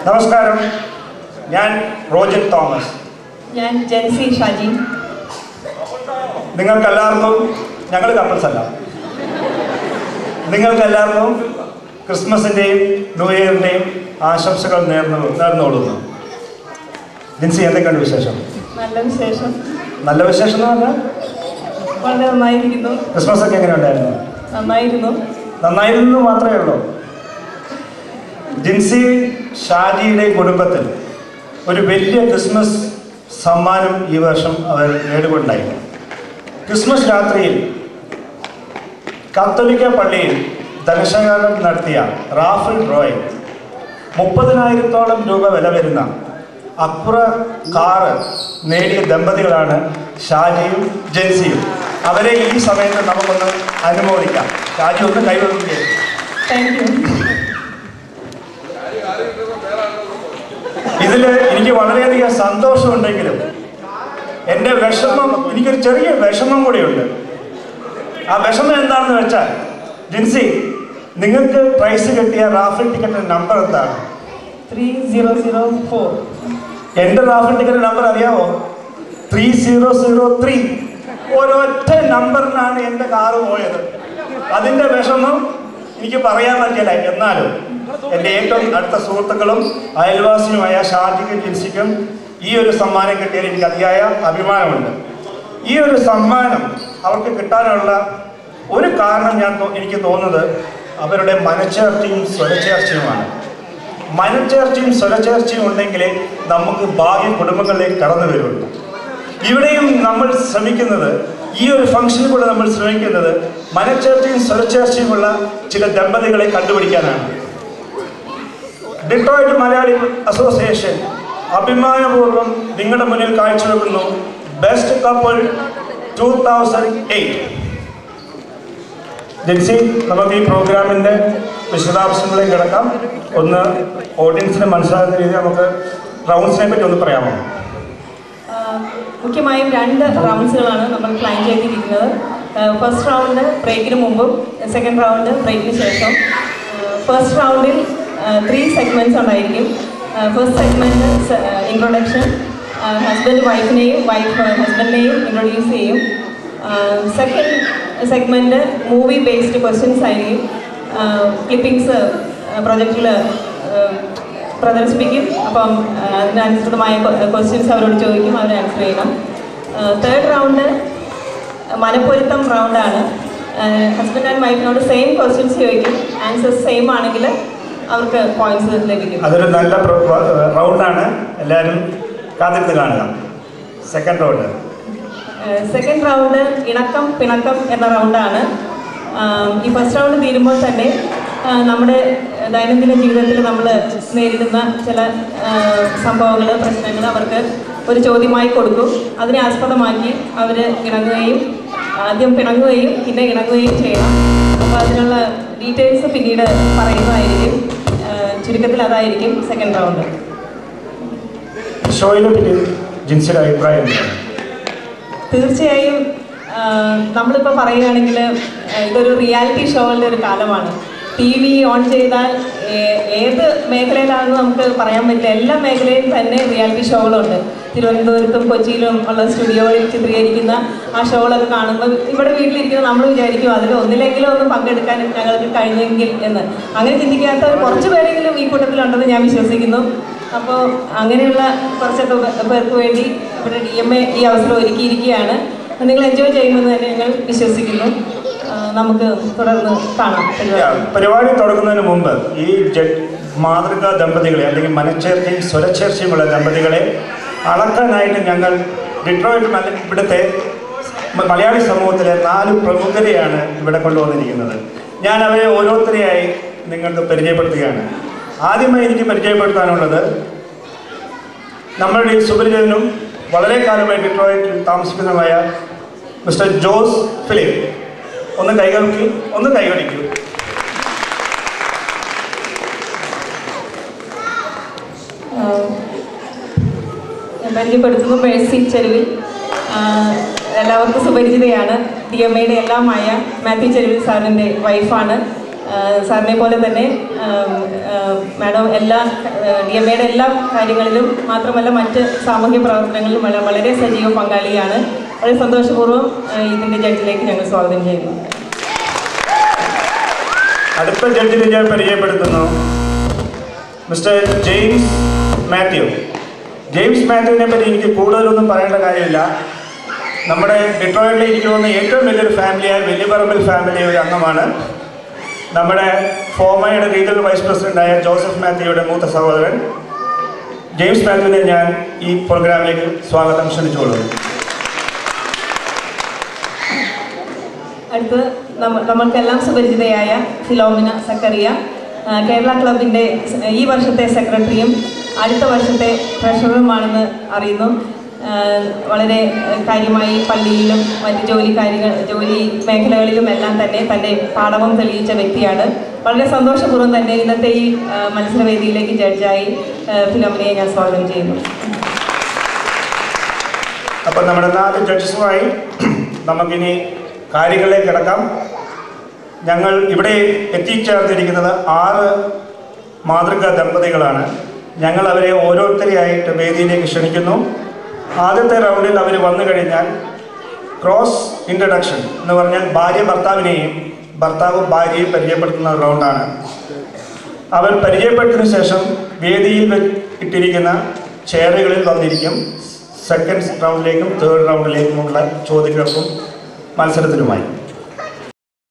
നമസ്കാരം ഞാൻ റോജൻ തോമസ് ഞാൻ ജെൻസി ഷാജി നിങ്ങൾക്കെല്ലാവർക്കും ഞങ്ങൾ കപ്പിൾസ് അല്ല നിങ്ങൾക്കെല്ലാവർക്കും ക്രിസ്മസിൻ്റെയും ന്യൂ ഇയറിൻ്റെയും ആശംസകൾ നേർന്നു നേർന്നുകൊള്ളുന്നു ജിൻസി എന്തൊക്കെയുണ്ട് വിശേഷം നല്ല വിശേഷം നല്ല വിശേഷം എന്ന് പറഞ്ഞാൽ വളരെ നന്നായിരിക്കുന്നു ക്രിസ്മസ് ഒക്കെ എങ്ങനെ ഉണ്ടായിരുന്നു നന്നായിരുന്നു നന്നായിരുന്നു മാത്രമേ ഉള്ളൂ ജിൻസി ഷാജിയുടെ കുടുംബത്തിൽ ഒരു വലിയ ക്രിസ്മസ് സമ്മാനം ഈ വർഷം അവർ നേടുകൊണ്ടായി ക്രിസ്മസ് രാത്രിയിൽ കത്തോലിക്ക പള്ളിയിൽ ധനശേഖരണം നടത്തിയ റാഫിൾ റോയ് മുപ്പതിനായിരത്തോളം രൂപ വില വരുന്ന അക്ര കാറ് നേടിയ ദമ്പതികളാണ് ഷാജിയും ജെൻസിയും അവരെ ഈ സമയത്ത് നമുക്കൊന്ന് അനുമോദിക്കാം ഷാജി ഒന്ന് കൈവക്കുകയും താങ്ക് യു ഇതിൽ എനിക്ക് വളരെയധികം സന്തോഷമുണ്ടെങ്കിലും എൻ്റെ വിഷമം എനിക്കൊരു ചെറിയ വിഷമം കൂടിയുണ്ട് ആ വിഷമം എന്താണെന്ന് വെച്ചാൽ ജിൻസി നിങ്ങൾക്ക് പ്രൈസ് കിട്ടിയ റാഫിൽ ടിക്കറ്റിൻ്റെ നമ്പർ എന്താണ് ത്രീ സീറോ സീറോ ഫോർ എൻ്റെ റാഫിൽ ടിക്കറ്റ് നമ്പർ അറിയാമോ ത്രീ സീറോ സീറോ ത്രീ ഒരൊറ്റ നമ്പറിനാണ് എൻ്റെ കാറ് പോയത് അതിൻ്റെ വിഷമം എനിക്ക് പറയാൻ പറ്റില്ല എന്നാലും എൻ്റെ ഏറ്റവും അടുത്ത സുഹൃത്തുക്കളും അയൽവാസിയുമായ ഷാജിക്കും ജിൻസിക്കും ഈ ഒരു സമ്മാനം കിട്ടിയതിൽ എനിക്ക് അതിയായ അഭിമാനമുണ്ട് ഈ ഒരു സമ്മാനം അവർക്ക് കിട്ടാനുള്ള ഒരു കാരണം ഞാൻ തോ- എനിക്ക് തോന്നുന്നത് അവരുടെ മനച്ചേർച്ചയും സ്വരച്ചേർച്ചയുമാണ് മനച്ചേർച്ചയും സ്വരച്ചേർച്ചയും ഉണ്ടെങ്കിലേ നമുക്ക് ഭാഗ്യ കുടുംബങ്ങളിലേക്ക് കടന്നു വരുള്ളൂ ഇവിടെയും നമ്മൾ ശ്രമിക്കുന്നത് ഈ ഒരു ഫംഗ്ഷനിൽ കൂടെ നമ്മൾ ശ്രമിക്കുന്നത് മനച്ചേർച്ചയും സ്വരച്ചേർച്ചയുമുള്ള ചില ദമ്പതികളെ കണ്ടുപിടിക്കാനാണ് ഡിട്രോയിറ്റ് മലയാളി അസോസിയേഷൻ അഭിമാനപൂർവ്വം നിങ്ങളുടെ മുന്നിൽ കാഴ്ചവെക്കുന്നു best couple two thousand eight Jency നമുക്ക് ഈ പ്രോഗ്രാമിൻ്റെ വിശദാംശങ്ങളിലേക്ക് കിടക്കാം ഒന്ന് ഓഡിയൻസിന് മനസ്സിലാകുന്ന രീതിയിൽ നമുക്ക് റൗണ്ട്സിനെ പറ്റി ഒന്ന് പറയാമോ മുഖ്യമായും രണ്ട് റൗണ്ട്സുകളാണ് നമ്മൾ പ്ലാൻ ചെയ്തിരിക്കുന്നത് ഫസ്റ്റ് റൗണ്ട് ബ്രേക്കിന് മുമ്പും സെക്കൻഡ് റൗണ്ട് ബ്രേക്കിന് ശേഷം ഫസ്റ്റ് റൗണ്ടിൽ ത്രീ സെഗ്മെൻറ്റ്സ് ഉണ്ടായിരിക്കും ഫസ്റ്റ് സെഗ്മെൻറ്റ് ഇൻട്രൊഡക്ഷൻ ഹസ്ബൻഡ് വൈഫിനെയും വൈഫ് ഹസ്ബൻഡിനെയും ഇൻട്രൊഡ്യൂസ് ചെയ്യും second segment movie based questions ആയിരിക്കും ക്ലിപ്പിങ്സ് പ്രൊജക്റ്റിൽ പ്രദർശിപ്പിക്കും അപ്പം ആ, അതിനനുസൃതമായ ക്വസ്റ്റ്യൻസ് അവരോട് ചോദിക്കും അവർ ആൻസർ ചെയ്യണം തേർഡ് റൗണ്ട് മനപ്പൊരുത്തം റൗണ്ടാണ് ഹസ്ബൻഡ് ആൻഡ് വൈഫിനോട് സെയിം ക്വസ്റ്റ്യൻസ് ചോദിക്കും ആൻസേഴ്സ് സെയിം ആണെങ്കിൽ അവർക്ക് പോയിന്റ്സ് ലഭിക്കും അതൊരു നല്ല റൗണ്ടാണ് എല്ലാവരും കാത്തിരുന്ന് കാണുക സെക്കൻഡ് റൗണ്ട് സെക്കൻഡ് റൗണ്ട് ഇണക്കം പിണക്കം എന്ന റൗണ്ടാണ് ആം, ഈ ഫസ്റ്റ് റൗണ്ട് തീരുമ്പോൾ തന്നെ ആ, നമ്മുടെ ദൈനംദിന ജീവിതത്തിൽ നമ്മൾ നേരിടുന്ന ചില സംഭവങ്ങൾ പ്രശ്നങ്ങൾ അവർക്ക് ഒരു ചോദ്യമായി കൊടുക്കും അതിനെ ആസ്പദമാക്കി അവർ ഇണങ്ങുകയും ആദ്യം പിണങ്ങുകയും പിന്നെ ഇണങ്ങുകയും ചെയ്യണം അപ്പോൾ അതിനുള്ള ഡീറ്റെയിൽസ് പിന്നീട് പറയുന്നതായിരിക്കും ആ, ചുരുക്കത്തിൽ അതായിരിക്കും സെക്കൻഡ് റൗണ്ട് ഷോയിനെ പറ്റി ജിൻസിയുടെ അഭിപ്രായം എന്താണ് തീർച്ചയായും ആ, നമ്മളിപ്പോൾ പറയുകയാണെങ്കിൽ ആ, ഇതൊരു റിയാലിറ്റി ഷോകളുടെ ഒരു കാലമാണ് ടി വി ഓൺ ചെയ്താൽ ഏ- ഏത് മേഖലയിലാണെന്ന് നമുക്ക് പറയാൻ പറ്റില്ല എല്ലാ മേഖലയിലും തന്നെ റിയാലിറ്റി ഷോകളുണ്ട് തിരുവനന്തപുരത്തും കൊച്ചിയിലും ഉള്ള സ്റ്റുഡിയോകളിൽ ചിത്രീകരിക്കുന്ന ആ ഷോകളൊക്കെ കാണുമ്പോൾ ഇവിടെ വീട്ടിലിരിക്കുന്ന നമ്മൾ വിചാരിക്കും അതിൽ ഒന്നിലെങ്കിലും ഒന്ന് പങ്കെടുക്കാൻ ഞങ്ങൾക്ക് കഴിഞ്ഞെങ്കിൽ എന്ന് അങ്ങനെ ചിന്തിക്കാത്ത ഒരു കുറച്ച് പേരെങ്കിലും ഈ കൂട്ടത്തിലുണ്ടെന്ന് ഞാൻ വിശ്വസിക്കുന്നു അപ്പോൾ അങ്ങനെയുള്ള കുറച്ചൊക്കെ പേ- പേർക്ക് വേണ്ടി ഇവിടെ ഡി എം എ ഈ അവസരം ഒരുക്കിയിരിക്കുകയാണ് നിങ്ങൾ എൻജോയ് ചെയ്യുമെന്ന് തന്നെ ഞങ്ങൾ വിശ്വസിക്കുന്നു ആ, നമുക്ക് തുടർന്ന് കാണാം പരിപാടി. Yeah, പരിപാടി തുടങ്ങുന്നതിന് മുമ്പ് ഈ ജ- മാതൃകാ ദമ്പതികളെ അല്ലെങ്കിൽ മനച്ചേർച്ചയും സ്വരച്ചേർച്ചയുമുള്ള ദമ്പതികളെ അളക്കാനായിട്ട് ഞങ്ങൾ ഡിട്രോയിറ്റ് മല ഇവിടുത്തെ മ- മലയാളി സമൂഹത്തിലെ നാല് പ്രമുഖരെയാണ് ഇവിടെ കൊണ്ടുവന്നിരിക്കുന്നത് ഞാൻ അവരെ ഓരോരുത്തരെയായി നിങ്ങൾക്ക് പരിചയപ്പെടുത്തുകയാണ് ആദ്യമായി എനിക്ക് പരിചയപ്പെടുത്താനുള്ളത് നമ്മളുടെ ഈ സുപരിചിതനും വളരെ കാലമായി ഡിട്രോയിറ്റിൽ താമസിക്കുന്നതുമായ മിസ്റ്റർ ജോസ് ഫിലിപ്പ് ഒന്ന് കൈകൾക്ക് ഒന്ന് കൈകടിക്കൂ ആ, ഞാൻ പരിചയപ്പെടുത്തുന്നു മേഴ്സി ചെരുവിൽ ആ, എല്ലാവർക്കും സുപരിചിതയാണ് ഡി എം എയുടെ എല്ലാമായ മാത്യു ചെരുവിൽ സാറിൻ്റെ വൈഫാണ് സാറിനെ പോലെ തന്നെ ആം, ആം, മാഡം എല്ലാ ഡി എം എയുടെ എല്ലാ കാര്യങ്ങളിലും മാത്രമല്ല മറ്റ് സാമൂഹ്യ പ്രവർത്തനങ്ങളിലും വള- വളരെ സജീവ പങ്കാളിയാണ് വളരെ സന്തോഷപൂർവ്വം ആ, ഇതിൻ്റെ ജഡ്ജിലേക്ക് ഞങ്ങൾ സ്വാഗതം ചെയ്യുന്നു അടുത്ത ജഡ്ജിനെ ഞാൻ പരിചയപ്പെടുത്തുന്നു മിസ്റ്റർ ജെയിംസ് മാത്യു ജെയിംസ് മാത്യുവിനെ പറ്റി എനിക്ക് കൂടുതലൊന്നും പറയേണ്ട കാര്യമില്ല നമ്മുടെ ഡിട്രോയിറ്റിൽ എനിക്ക് തോന്നുന്ന ഏറ്റവും വലിയൊരു ഫാമിലിയായ വലിയപറമ്പിൽ ഫാമിലി ഒരു അംഗമാണ് നമ്മുടെ ഫോമയുടെ റീജിയണൽ വൈസ് പ്രസിഡന്റായ ജോസഫ് മാത്യുയുടെ മൂത്ത സഹോദരൻ ജെയിംസ് മാത്യുവിനെ ഞാൻ ഈ പ്രോഗ്രാമിലേക്ക് സ്വാഗതം ക്ഷണിച്ചുകൊള്ളുന്നു അടുത്ത് നമ്മ നമ്മൾക്കെല്ലാം സുപരിചിതയായ ഫിലോമിന സക്കറിയ ആ, കേരള ക്ലബിൻ്റെ സ- ഈ വർഷത്തെ സെക്രട്ടറിയും അടുത്ത വർഷത്തെ ട്രഷററുമാണെന്ന് അറിയുന്നു ആ, വളരെ ആ, കാര്യമായി പള്ളിയിലും മറ്റ് ജോലി കാര്യങ്ങൾ ജോലി മേഖലകളിലും എല്ലാം തന്നെ തൻ്റെ പാഠവും തെളിയിച്ച വ്യക്തിയാണ് വളരെ സന്തോഷപൂർവ്വം തന്നെ ഇന്നത്തെ ഈ ആ, മത്സരവേദിയിലേക്ക് ജഡ്ജായി ആ, ഫിലോമിനയെ ഞാൻ സ്വാഗതം ചെയ്യുന്നു അപ്പം നമ്മുടെ നാല് ജഡ്ജസുമായി നമുക്കിനി കാര്യങ്ങളിലേക്ക് കിടക്കാം ഞങ്ങൾ ഇവിടെ എത്തിച്ചേർന്നിരിക്കുന്നത് ആറ് മാതൃകാ ദമ്പതികളാണ് ഞങ്ങൾ അവരെ ഓരോരുത്തരെയായിട്ട് വേദിയിലേക്ക് ക്ഷണിക്കുന്നു ആദ്യത്തെ റൗണ്ടിൽ അവർ വന്നു കഴിഞ്ഞാൽ ക്രോസ് ഇൻട്രഡക്ഷൻ എന്ന് പറഞ്ഞാൽ ഭാര്യ ഭർത്താവിനെയും ഭർത്താവ് ഭാര്യയെ പരിചയപ്പെടുത്തുന്ന റൗണ്ടാണ് അവർ പരിചയപ്പെട്ടതിനു ശേഷം വേദിയിൽ വെ- ഇട്ടിരിക്കുന്ന ചെയറുകളിൽ വന്നിരിക്കും സെക്കൻഡ് റൗണ്ടിലേക്കും തേർഡ് റൗണ്ടിലേക്കുമുള്ള ചോദ്യങ്ങൾക്കും മത്സരത്തിനുമായി